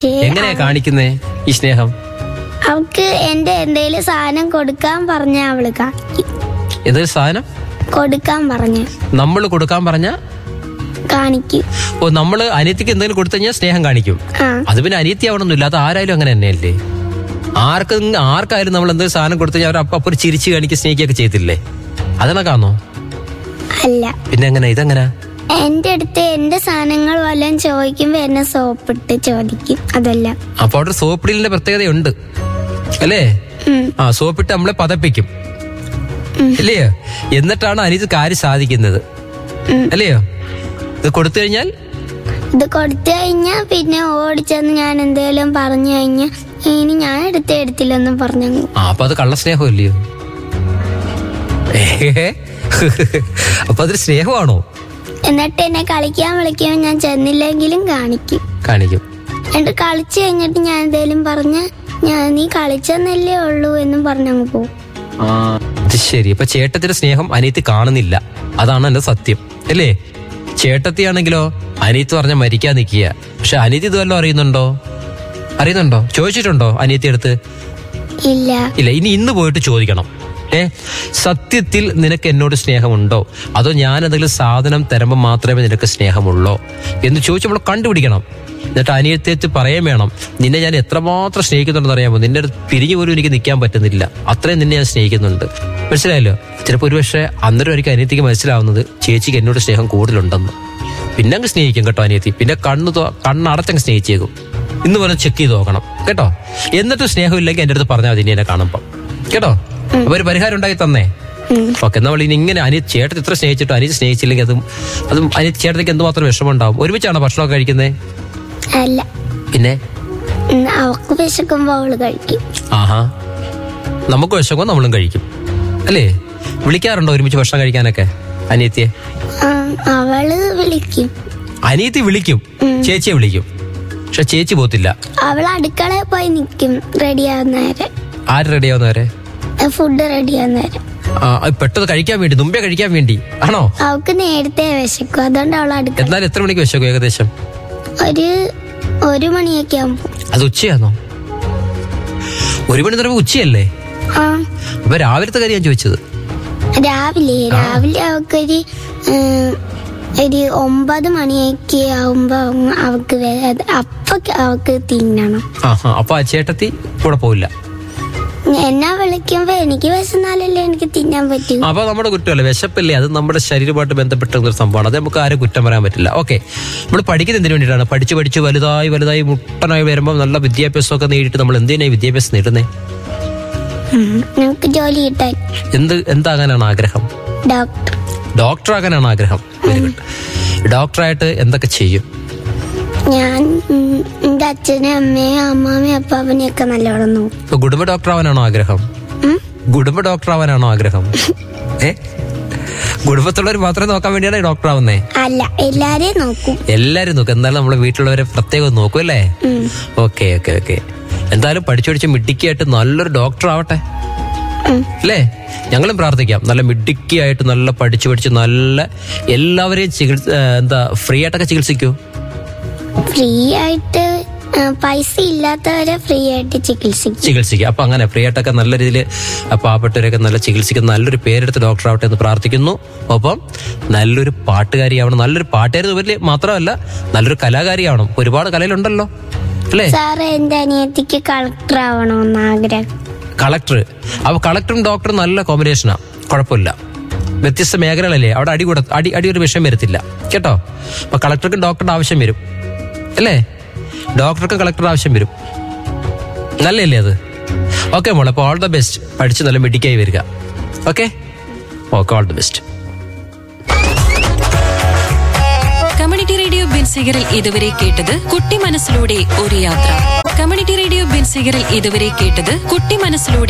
എങ്ങനെയാ കാണിക്കുന്നേ ഈ സ്നേഹം അവൾക്ക് എന്റെ എന്തെങ്കിലും സാധനം കൊടുക്കാൻ പറഞ്ഞ അവള് കാണിക്കും ഏതൊരു സാധനം കൊടുക്കാൻ പറഞ്ഞ നമ്മൾ കൊടുക്കാൻ പറഞ്ഞ കാണിക്കും ഓ നമ്മള് അനിയത്തിക്ക് എന്തെങ്കിലും കൊടുത്തു കഴിഞ്ഞാൽ സ്നേഹം കാണിക്കും ആ അത് പിന്നെ അനിയത്തി ആവണമെന്നില്ല അത് ആരായാലും അങ്ങനെ തന്നെയല്ലേ ആർക്ക് ആർക്കായാലും നമ്മൾ എന്തെങ്കിലും സാധനം കൊടുത്തു കഴിഞ്ഞാൽ അവർ അപ്പൊ അപ്പൊ ഒരു ചിരിച്ച് കാണിക്കുക സ്നേഹിക്കുകയൊക്കെ ചെയ്തില്ലേ അതിനൊക്കാന്നോ അല്ല പിന്നെ എങ്ങനെ ഇതെങ്ങനെ എന്റെ അടുത്ത് എന്റെ സാധനങ്ങൾ വല്ലതും ചോദിക്കുമ്പോ എന്നെ സോപ്പിട്ട് ചോദിക്കും അതല്ല അപ്പൊ അവിടെ സോപ്പിടലിന്റെ പ്രത്യേകതയുണ്ട് അല്ലേ ഉം. ആ സോപ്പിട്ട് നമ്മളെ പതപ്പിക്കും അല്ലയോ എന്നിട്ടാണ് അനിയത്ത് കാര്യം സാധിക്കുന്നത് ഉം. അല്ലയോ ഇത് കൊടുത്തു കഴിഞ്ഞാൽ ഇത് കൊടുത്തു കഴിഞ്ഞാ പിന്നെ ഓടിച്ചെന്ന് ഞാൻ എന്തേലും പറഞ്ഞു കഴിഞ്ഞാ ഇനി ഞാൻ എടുത്തേ എടുത്തില്ലെന്നും പറഞ്ഞു ആ അപ്പൊ അത് കള്ളസ്നേഹം അല്ലയോ ഏഹേ. അപ്പൊ അതൊരു സ്നേഹമാണോ എന്നിട്ട് എന്നെ കളിക്കാൻ വിളിക്കുമ്പോൾ ഞാൻ ചെന്നില്ലെങ്കിലും കാണിക്കും കാണിക്കും എന്നിട്ട് കളിച്ചു കഴിഞ്ഞിട്ട് ഞാൻ എന്തേലും പറഞ്ഞ ഞാൻ നീ കളിച്ചെന്നല്ലേ ഉള്ളൂ എന്നും പറഞ്ഞങ്ങ് പോകും അത് ശരി അപ്പൊ ചേട്ടത്തിന്റെ സ്നേഹം അനിയത്തി കാണുന്നില്ല അതാണ് എന്റെ സത്യം അല്ലേ ചേട്ടത്തിയാണെങ്കിലോ അനിയത്ത് പറഞ്ഞ മരിക്കാൻ നിൽക്കുക പക്ഷെ അനിയത്തി ഇതുവല്ലോ അറിയുന്നുണ്ടോ അറിയുന്നുണ്ടോ ചോദിച്ചിട്ടുണ്ടോ അനിയത്തി അടുത്ത് ഇല്ല ഇല്ല ഇനി ഇന്ന് പോയിട്ട് ചോദിക്കണം ഏ സത്യത്തിൽ നിനക്ക് എന്നോട് സ്നേഹമുണ്ടോ അതോ ഞാൻ എന്തെങ്കിലും സാധനം തരുമ്പോൾ മാത്രമേ നിനക്ക് സ്നേഹമുള്ളോ എന്ന് ചോദിച്ച് നമ്മൾ കണ്ടുപിടിക്കണം എന്നിട്ട് അനിയത്തേറ്റ് പറയാൻ വേണം നിന്നെ ഞാൻ എത്രമാത്രം സ്നേഹിക്കുന്നുണ്ടെന്ന് അറിയാമോ നിന്റെ അടുത്ത് പിരിഞ്ഞു പോലും എനിക്ക് നിൽക്കാൻ പറ്റുന്നില്ല അത്രയും നിന്നെ ഞാൻ സ്നേഹിക്കുന്നുണ്ട് മനസ്സിലായല്ലോ ചിലപ്പോൾ ഒരുപക്ഷെ അന്നേരം ഒരിക്കൽ അനിയത്തിക്ക് മനസ്സിലാവുന്നത് ചേച്ചിക്ക് എന്നോട് സ്നേഹം കൂടുതലുണ്ടെന്ന് പിന്നെ അങ്ങ് സ്നേഹിക്കും കേട്ടോ അനിയത്തി പിന്നെ കണ്ണ് തൊ- കണ്ണടച്ചങ്ങ് സ്നേഹിച്ചേക്കും ഇന്ന് പറഞ്ഞ് ചെക്ക് ചെയ്ത് നോക്കണം കേട്ടോ എന്നിട്ട് സ്നേഹമില്ലെങ്കിൽ എൻ്റെ അടുത്ത് പറഞ്ഞാൽ മതി ഇനി എന്നെ കാണുമ്പോൾ കേട്ടോ അപ്പൊ ഒരു പരിഹാരം ഉണ്ടാക്കി തന്നേ ഓക്കെ നമ്മൾ ഇനി ഇങ്ങനെ അനിയ ചേട്ടൻ ഇത്ര സ്നേഹിച്ചിട്ട് അനിയത്തി സ്നേഹിച്ചില്ലെങ്കിൽ അതും അതും അനിയ ചേട്ടത്തേക്ക് എന്തുമാത്രം വിഷമം ഉണ്ടാവും ഒരുമിച്ചാണോ ഭക്ഷണമൊക്കെ കഴിക്കുന്നത് അല്ല പിന്നെ ഉം, അവൾക്ക് വിശക്കുമ്പോ അവള് കഴിക്കും ആഹാ നമുക്ക് വിഷമം നമ്മളും കഴിക്കും അല്ലേ വിളിക്കാറുണ്ടോ ഒരുമിച്ച് ഭക്ഷണം കഴിക്കാനൊക്കെ അനിയത്തിയെ ആ, അവള് വിളിക്കും അനിയത്തി വിളിക്കും ചേച്ചിയെ വിളിക്കും പക്ഷെ ചേച്ചി പോത്തില്ല അവൾ അടുക്കളയിൽ പോയി നിൽക്കും റെഡിയാവുന്ന നേരം ആര് റെഡിയാവുന്നവരെ ഫുഡ് റെഡിയാവുന്ന നേരം ആ, അത് പെട്ടെന്ന് കഴിക്കാൻ വേണ്ടി മുമ്പേ കഴിക്കാൻ വേണ്ടി ആണോ അവൾക്ക് നേരത്തെ വിശക്കും അതുകൊണ്ട് അവൾ അടുക്കള എന്നാൽ എത്ര മണിക്ക് വിശക്കും ഏകദേശം ഒരു ഒരു മണിയൊക്കെ ആകുമ്പോ അത് ഉച്ചയാണോ ഒരു മണി തരുമ്പോ ഉച്ചയല്ലേ ആ അപ്പൊ രാവിലത്തെ കാര്യം ഞാൻ ചോദിച്ചത് രാവിലെ രാവിലെ അവൾക്കൊരു ഉം, ഒരു ഒമ്പത് മണിയൊക്കെ ആവുമ്പോ അവൾക്ക് വേ- അപ്പൊ അവൾക്ക് തിന്നണം ആഹാ അപ്പൊ ആ ചേട്ടത്തി കൂടെ പോവില്ല എന്നെ വിളിക്കുമ്പോ എനിക്ക് വിശന്നാലല്ലേ എനിക്ക് തിന്നാൻ പറ്റൂ അപ്പൊ നമ്മുടെ കുറ്റമല്ല വിശപ്പില്ലേ അത് നമ്മുടെ ശരീരമായിട്ട് ബന്ധപ്പെട്ട ഒരു സംഭവമാണ് അത് നമുക്ക് ആരും കുറ്റം പറയാൻ പറ്റില്ല ഓക്കെ നമ്മൾ പഠിക്കുന്നത് എന്തിനു വേണ്ടിയിട്ടാണ് പഠിച്ച് പഠിച്ച് വലുതായി വലുതായി മുട്ടനായി വരുമ്പോൾ നല്ല വിദ്യാഭ്യാസമൊക്കെ നേടിയിട്ട് നമ്മൾ എന്തിനായി വിദ്യാഭ്യാസം നേടുന്നേ നമുക്ക് ജോലി കിട്ടാൻ എന്ത് എന്താകാനാണ് ആഗ്രഹം ഡോക്ടർ ഡോക്ടർ ആകാനാണ് ആഗ്രഹം വെരി ഗുഡ് ഡോക്ടറായിട്ട് എന്തൊക്കെ ചെയ്യും ഞാൻ ഉം, എന്റെ അച്ഛനെ അമ്മയും അമ്മാമയും അപ്പാപ്പനെയും ഒക്കെ നല്ലോണം നോക്കും ഇപ്പൊ കുടുംബ ഡോക്ടർ ആവാനാണോ ആഗ്രഹം ഉം? കുടുംബ ഡോക്ടർ ആവാനാണോ ആഗ്രഹം ഏ കുടുംബത്തുള്ളവർ മാത്രമേ നോക്കാൻ വേണ്ടിയാണ് ഡോക്ടർ ആവുന്നേ അല്ല എല്ലാരെയും നോക്കും എല്ലാരും നോക്കും എന്തായാലും നമ്മളെ വീട്ടിലുള്ളവരെ പ്രത്യേകം നോക്കും അല്ലേ ഉം. ഓക്കെ ഓക്കെ ഓക്കെ എന്തായാലും പഠിച്ചു പഠിച്ച് മിടുക്കിയായിട്ട് നല്ലൊരു ഡോക്ടർ ആവട്ടെ ഉം. അല്ലേ ഞങ്ങളും പ്രാർത്ഥിക്കാം നല്ല മിടുക്കിയായിട്ട് നല്ല പഠിച്ചു പഠിച്ച് നല്ല എല്ലാവരെയും ചികിത്സ ഏ, എന്താ ഫ്രീ ആയിട്ടൊക്കെ ചികിത്സിക്കൂ ഫ്രീ ആയിട്ട് ആ, പൈസ ഇല്ലാത്തവരെ ഫ്രീ ആയിട്ട് ചികിത്സിക്കും ചികിത്സിക്കുക അപ്പൊ അങ്ങനെ ഫ്രീ ആയിട്ടൊക്കെ നല്ല രീതിയിൽ പാവപ്പെട്ടവരൊക്കെ നല്ല ചികിത്സിക്കുന്ന നല്ലൊരു പേരെടുത്ത് ഡോക്ടർ ആവട്ടെ എന്ന് പ്രാർത്ഥിക്കുന്നു ഒപ്പം നല്ലൊരു പാട്ടുകാരിയാവണം നല്ലൊരു പാട്ടുകാരി വലിയ മാത്രമല്ല നല്ലൊരു കലാകാരിയാവണം ഒരുപാട് കലയിലുണ്ടല്ലോ അല്ലേ സാറ് എന്റെ അനിയത്തിക്ക് കളക്ടർ ആവണമെന്ന് ആഗ്രഹം കളക്ടർ അപ്പൊ കളക്ടറും ഡോക്ടറും നല്ല കോമ്പിനേഷനാ കുഴപ്പമില്ല വ്യത്യസ്ത മേഖലകളല്ലേ അവിടെ അടി കൂട അടി അടി ഒരു വിഷയം വരത്തില്ല കേട്ടോ അപ്പൊ കളക്ടർക്കും ഡോക്ടറുടെ ആവശ്യം വരും അല്ലേ ഡോക്ടർക്കും കളക്ടറുടെ ആവശ്യം വരും നല്ലല്ലേ അത് ഓക്കെ മോളെ അപ്പോൾ ഓൾ ദ ബെസ്റ്റ് പഠിച്ച് നല്ല മിടിക്കായി വരിക okay okay all the best community radio ബിൻസിഗറിൽ ഇതുവരെ കേട്ടത് കുട്ടി മനസ്സിലൂടെ ഒരു യാത്ര കമ്മ്യൂണിറ്റി റേഡിയോ ബിൻസിഗറിൽ ഇതുവരെ കേട്ടത് കുട്ടി മനസ്സിലൂടെ